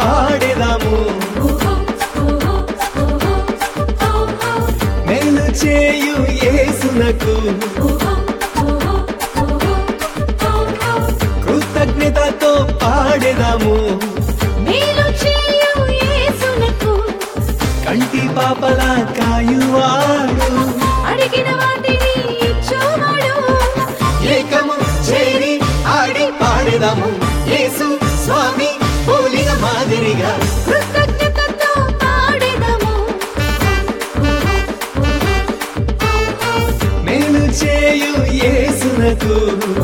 పాడేదాము మేలు చేయు యేసునకు కృతజ్ఞతతో పాడేదాము మేలు చేయు యేసునకు కంటి పాపలా కాయువాడు అడిగిన వాటిని ఇచ్చువాడు ఏకము చేరి ఆడి పాడేదాము యేసు స్వామి పోలిన మాదిరిగా కృతజ్ఞతతో పాడెదము మేలు చేయు యేసునకు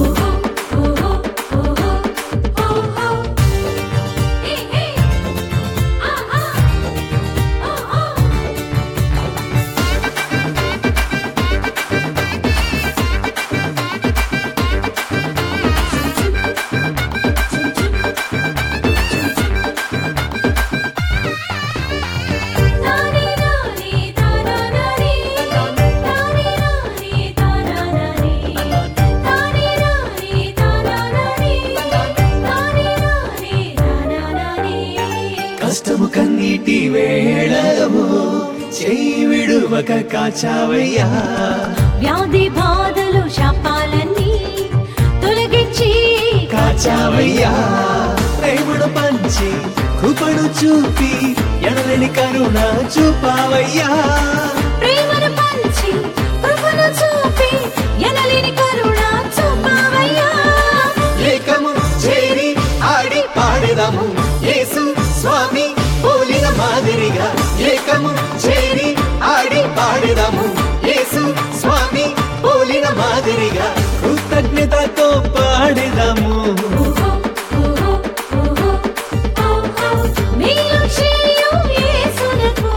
కష్టము కన్నీటి వేళము చేయి విడువక కాచావయ్యా వ్యాధి బాధలు శాపాలన్నీ తొలగించి కాచావయ్యా ప్రేమను పంచి కృపను చూపి ఎడలని కరుణ చూపావయ్యా ప్రేమను పంచి కృపను చూపి ఎనలేని కరుణ చూపావయ్యా ఏకము చేరి ఆడి పాడేదాము యేసు స్వామి పోలిన మాదిరిగా ఏకము చేరి ఆడి పాడేదాము యేసు స్వామి పోలిన మాదిరిగా కృతజ్ఞతతో పాడేదాము మేలు చేయు యేసునకు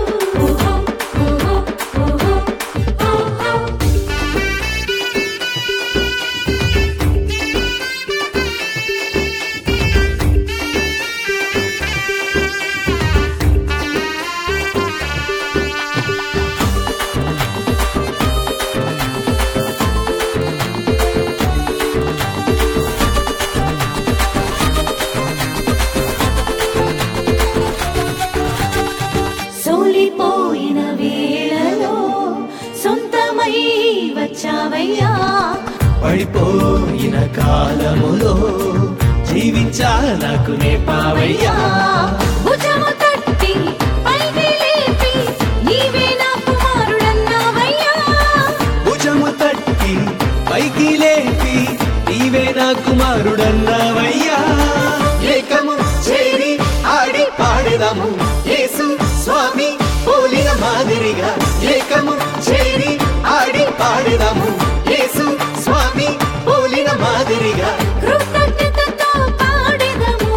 సోలిపోయిన వేళలో సొంతమై వచ్చావయ్యా పడిపోయిన కాలములో జీవించా నాకు నేపావయ్యా భుజము తట్టి పైకి లేపి నీవే నా కుమారుడన్నావయ్యా భుజము తట్టి పైకి లేపి నీవే నా కుమారుడన్నావయ్యా ఏకము చేరి ఆడి పాడేదాము యేసు స్వామి పోలిన మాదిరిగా ఏకము చేరి ఆడి పాడేదాము యేసు స్వామి పోలిన మాదిరిగా కృతజ్ఞతతో పాడెదము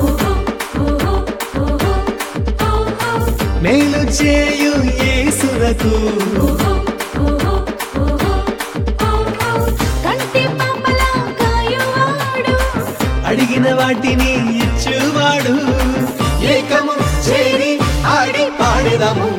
మేలు చేయు యేసునకు కంటి పాపలా కాయువాడు అడిగిన వాటిని ఇచ్చువాడు ఏకము చేరి ఆడి పాడేదాము